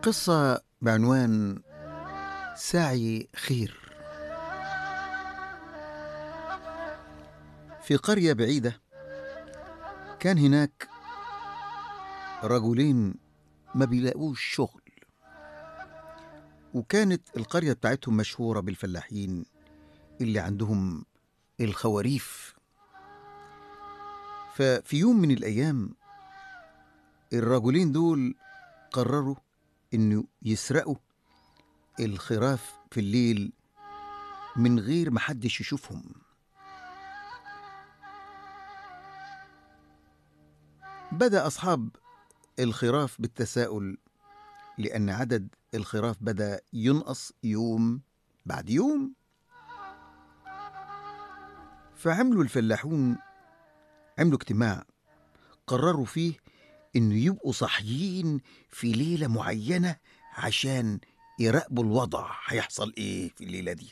قصة بعنوان سعي خير في قرية بعيدة كان هناك رجلين ما بيلاقوش شغل وكانت القرية بتاعتهم مشهورة بالفلاحين اللي عندهم الخواريف ففي يوم من الأيام الرجلين دول قرروا إنه يسرقوا الخراف في الليل من غير ما حدش يشوفهم بدأ أصحاب الخراف بالتساؤل لأن عدد الخراف بدأ ينقص يوم بعد يوم فعملوا الفلاحون عملوا اجتماع قرروا فيه إنه يبقوا صاحيين في ليلة معينة عشان يراقبوا الوضع هيحصل إيه في الليلة دي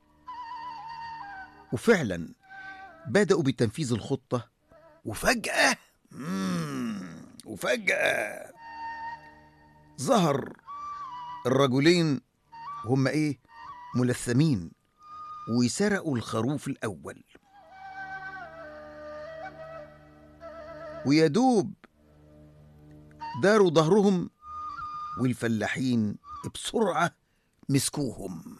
وفعلا بدأوا بتنفيذ الخطة وفجأة مم، وفجأة ظهر الرجلين هم إيه ملثمين وسرقوا الخروف الأول ويدوب داروا ظهرهم والفلاحين بسرعة مسكوهم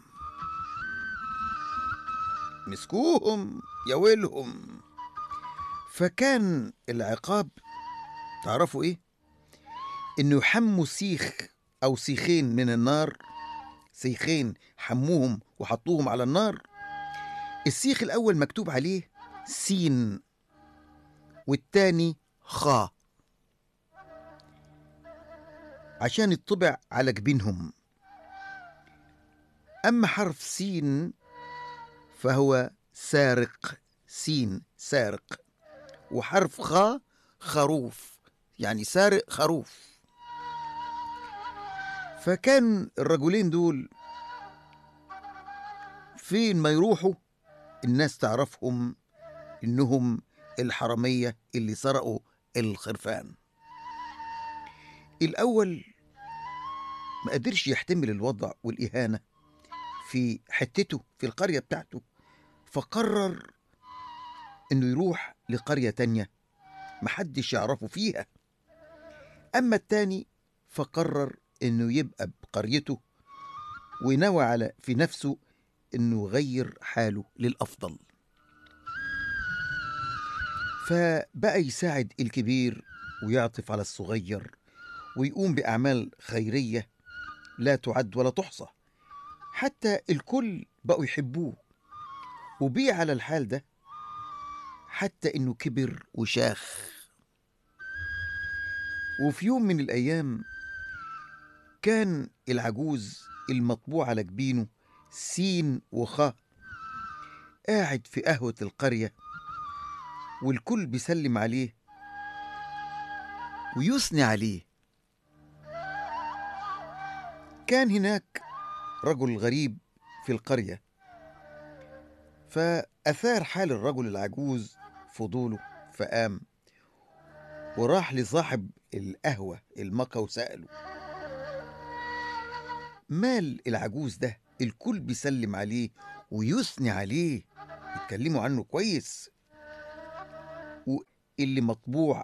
مسكوهم يا ويلهم فكان العقاب تعرفوا ايه انه يحموا سيخ او سيخين من النار سيخين حموهم وحطوهم على النار السيخ الاول مكتوب عليه سين والتاني خا عشان يطبع على جبينهم أما حرف سين فهو سارق سين سارق وحرف خا خروف يعني سارق خروف فكان الرجلين دول فين ما يروحوا الناس تعرفهم إنهم الحرامية اللي سرقوا الخرفان الأول ما قدرش يحتمل الوضع والإهانة في حتته في القرية بتاعته فقرر إنه يروح لقرية تانية محدش يعرفه فيها أما التاني فقرر إنه يبقى بقريته ونوى على في نفسه إنه يغير حاله للأفضل فبقى يساعد الكبير ويعطف على الصغير ويقوم بأعمال خيرية لا تعد ولا تحصى حتى الكل بقوا يحبوه وبيع على الحال ده حتى إنه كبر وشاخ وفي يوم من الأيام كان العجوز المطبوع على جبينه سين وخاء قاعد في قهوة القرية والكل بيسلم عليه ويثني عليه كان هناك رجل غريب في القرية فأثار حال الرجل العجوز فضوله فقام وراح لصاحب القهوة المكا وسأله مال العجوز ده الكل بيسلم عليه ويثني عليه يتكلموا عنه كويس واللي مطبوع